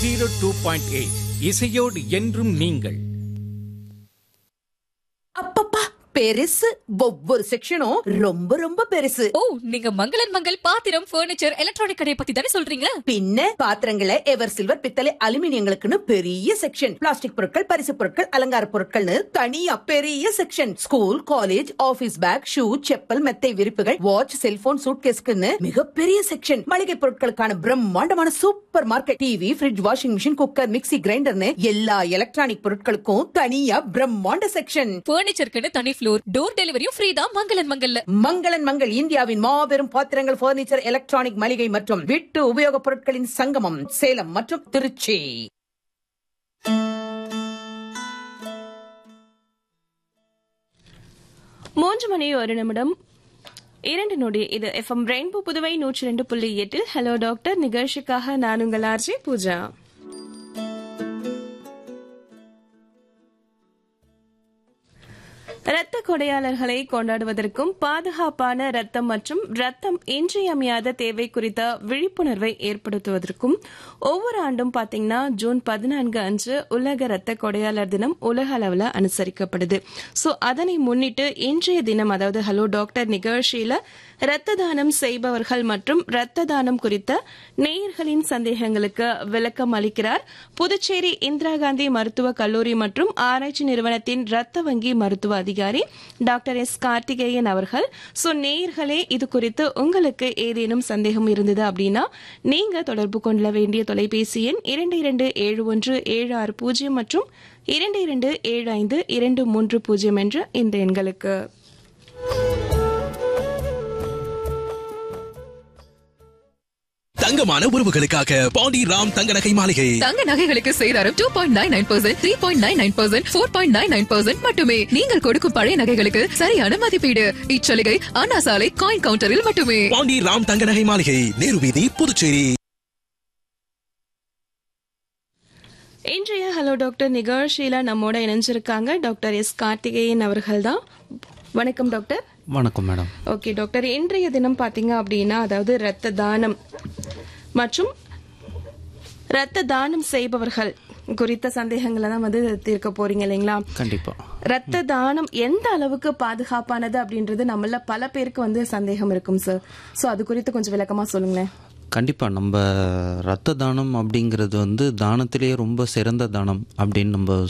zero two point eight இசையோடு என்றும் நீங்கள் அப்பப்பா பெருசு ஒவ்வொரு செக்ஷனும் ரொம்ப ரொம்ப பெருசு ஓ நீங்க மங்களன் மங்கள் பாத்திரம் ஃபர்னிச்சர் எலக்ட்ரானிக் கடையை பத்தி தானே சொல்றீங்க பின்ன பாத்திரங்களை எவர் சில்வர் பித்தளை அலுமினியங்களுக்குன்னு பெரிய செக்ஷன் பிளாஸ்டிக் பொருட்கள் பரிசு பொருட்கள் அலங்கார பொருட்கள்னு தனியா பெரிய section school college office bag shoe chappal மெத்தை விரிப்புகள் வாட்ச் செல்போன் சூட்கேஸ்க்குன்னு மிகப்பெரிய செக்ஷன் மளிகை பொருட்களுக்கான பிரம்மாண்டமான super market TV fridge washing machine cooker mixie கிரைண்டர்னு எல்லா எலக்ட்ரானிக் பொருட்களுக்கும் தனியா பிரம்மாண்ட செக்ஷன் ஃபர்னிச்சருக்குன்னு தனி ஃப்ளோர் டோர் டெலிவரியும் ஃப்ரீ தான் மங்களன் மங்கல்ல மங்களன் மங்கள் இந்தியாவின் மாபெரும் பாத்திரங்கள் பர்னிச்சர் எலக்ட்ரானிக் மளிகை மற்றும் வீட்டு உபயோகப் பொருட்களின் சங்கமம் சேலம் மற்றும் திருச்சி மூன்று மணி ஒரு நிமிடம் இரண்டு நொடி இது எஃப்எம் ரெயின்போ புதுவை நூற்றி ரெண்டு புள்ளி எட்டில் ஹலோ டாக்டர் நிகழ்ச்சிக்காக நான் உங்கள் ஆர்ஜி பூஜா இரத்த கொடையாளர்களை கொண்டாடுவதற்கும் பாதுகாப்பான ரத்தம் மற்றும் ரத்தம் இன்றியமையாத தேவை குறித்த விழிப்புணர்வை ஏற்படுத்துவதற்கும் ஒவ்வொரு ஆண்டும் பாத்தீங்கன்னா ஜூன் பதினான்கு அன்று உலக ரத்த கொடையாளர் தினம் உலக அளவில் அனுசரிக்கப்படுது ஸோ அதனை முன்னிட்டு இன்றைய தினம் அதாவது ஹலோ டாக்டர் நிகழ்ச்சியில இரத்த தானம் செய்பவர்கள் மற்றும் இரத்த தானம் குறித்த நேயர்களின் சந்தேகங்களுக்கு விளக்கம் அளிக்கிறார் புதுச்சேரி இந்திரா காந்தி மருத்துவக் கல்லூரி மற்றும் ஆராய்ச்சி நிறுவனத்தின் இரத்த வங்கி மருத்துவ அதிகாரி டாக்டர் எஸ் கார்த்திகேயன் அவர்கள் ஸோ நேயர்களே இது குறித்து உங்களுக்கு ஏதேனும் சந்தேகம் இருந்தது அப்படின்னா நீங்க தொடர்பு கொள்ள வேண்டிய தொலைபேசி எண் இரண்டு இரண்டு ஏழு ஒன்று ஏழு ஆறு பூஜ்ஜியம் மற்றும் இரண்டு இரண்டு ஏழு ஐந்து இரண்டு மூன்று பூஜ்ஜியம் என்ற இந்த எண்களுக்கு தங்கமான உறவுகளுக்காக பாண்டி ராம் தங்க நகை மாளிகை தங்க நகைகளுக்கு சேதாரம் two point nine nine percent three point nine nine percent four point nine nine percent மட்டுமே நீங்கள் கொடுக்கும் பழைய நகைகளுக்கு சரியான மதிப்பீடு இச்சலுகை அண்ணா சாலை காயின் கவுண்டரில் மட்டுமே பாண்டி ராம் தங்க நகை மாளிகை நேரு வீதி புதுச்சேரி இன்றைய ஹலோ டாக்டர் நிகழ்ச்சியில நம்மோட இணைஞ்சிருக்காங்க டாக்டர் எஸ் கார்த்திகேயன் அவர்கள் தான் வணக்கம் டாக்டர் வணக்கம் மேடம் ஓகே டாக்டர் இன்றைய தினம் பாத்தீங்க அப்படின்னா அதாவது இரத்த தானம் மற்றும் இரத்த தானம் செய்பவர்கள் குறித்த சந்தேகங்களை தான் வந்து தீர்க்க போறீங்க இல்லைங்களா கண்டிப்பா ரத்த தானம் எந்த அளவுக்கு பாதுகாப்பானது அப்படின்றது நம்மள பல பேருக்கு வந்து சந்தேகம் இருக்கும் சார் சோ அது குறித்து கொஞ்சம் விளக்கமா சொல்லுங்களேன் கண்டிப்பா நம்ம ரத்த தானம் அப்படிங்கிறது வந்து தானத்திலேயே ரொம்ப சிறந்த தானம் அப்படின்னு நம்ம